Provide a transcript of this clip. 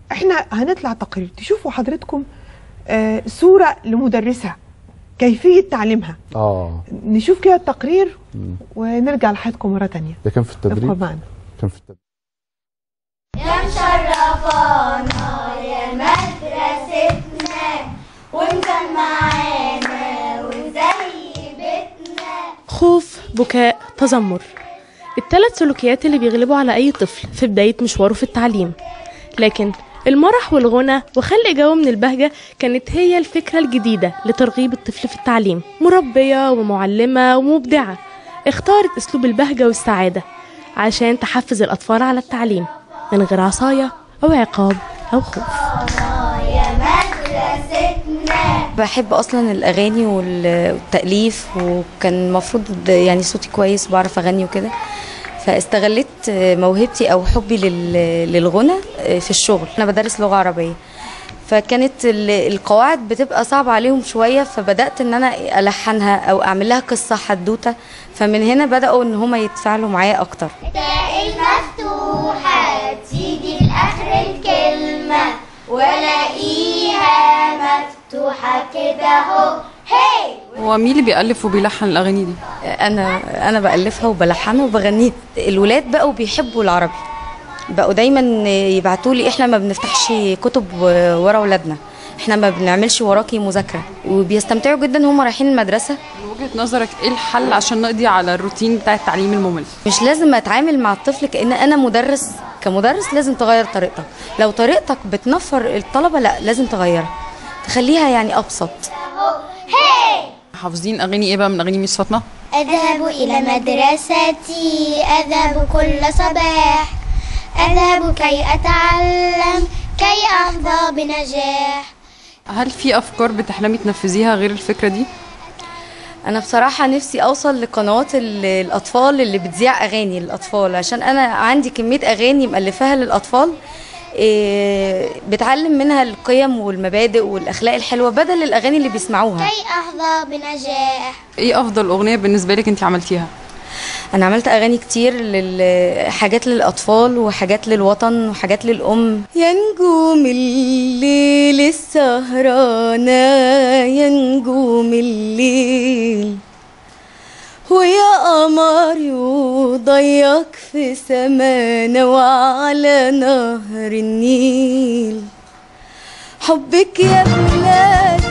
احنا هنطلع تقرير تشوفوا حضرتكم آه صوره لمدرسه كيفيه تعليمها اه نشوف كده التقرير ونرجع لحياتكم مره تانية ده كان في ابقوا التدريب معنا كان في التدريب يا مشرفانا يا مدرستنا وانت معانا وزي بيتنا خوف بكاء تذمر الثلاث سلوكيات اللي بيغلبوا على أي طفل في بداية مشواره في التعليم لكن المرح والغنى وخلق جو من البهجة كانت هي الفكرة الجديدة لترغيب الطفل في التعليم مربية ومعلمة ومبدعة اختارت أسلوب البهجة والسعادة عشان تحفز الأطفال على التعليم من غير عصاية أو عقاب أو خوف يا مدرستنا بحب اصلا الاغاني وال- والتاليف وكان المفروض يعني صوتي كويس وبعرف اغني وكده فاستغلت موهبتي او حبي لل- للغنى في الشغل انا بدرس لغه عربيه فكانت ال- القواعد بتبقى صعبة عليهم شوية فبدأت ان انا الحنها او اعمل لها قصة حدوتة فمن هنا بدأوا ان هما يتفاعلوا معايا اكتر تاء المفتوحة تيجي لآخر الكلمة والاقيها مفتوحة كده اهو هي هو مين اللي بيألف وبيلحن الأغاني دي؟ انا انا بالفها وبلحنها وبغنيها الولاد بقوا بيحبوا العربي بقوا دايما يبعتوا لي احنا ما بنفتحش كتب ورا اولادنا احنا ما بنعملش وراكي مذاكره وبيستمتعوا جدا هم رايحين المدرسه من وجهة نظرك إيه الحل عشان نقضي على الروتين بتاع التعليم الممل؟ مش لازم اتعامل مع الطفل كان انا مدرس كمدرس لازم تغير طريقتك لو طريقتك بتنفر الطلبه لا لازم تغيرها تخليها يعني ابسط حافظين أغاني إيه بقى من أغاني ميس فاطمة؟ أذهب إلى مدرستي أذهب كل صباح أذهب كي أتعلم كي أحظى بنجاح هل في أفكار بتحلمي تنفذيها غير الفكرة دي؟ انا بصراحه نفسي اوصل لقناه ال- الاطفال اللي بتذيع اغاني للاطفال عشان انا عندي كميه اغاني مالفاها للاطفال إيه، بتعلم منها القيم والمبادئ والاخلاق الحلوه بدل الاغاني اللي بيسمعوها كي أحظى بنجاح إيه أفضل أغنية بالنسبة لك أنت عملتيها؟ انا عملت اغاني كتير لل... حاجات للاطفال وحاجات للوطن وحاجات للام يا نجوم الليل السهرانه يا نجوم الليل ويا قمر وضيق في سمانا وعلى نهر النيل حبك يا بلاد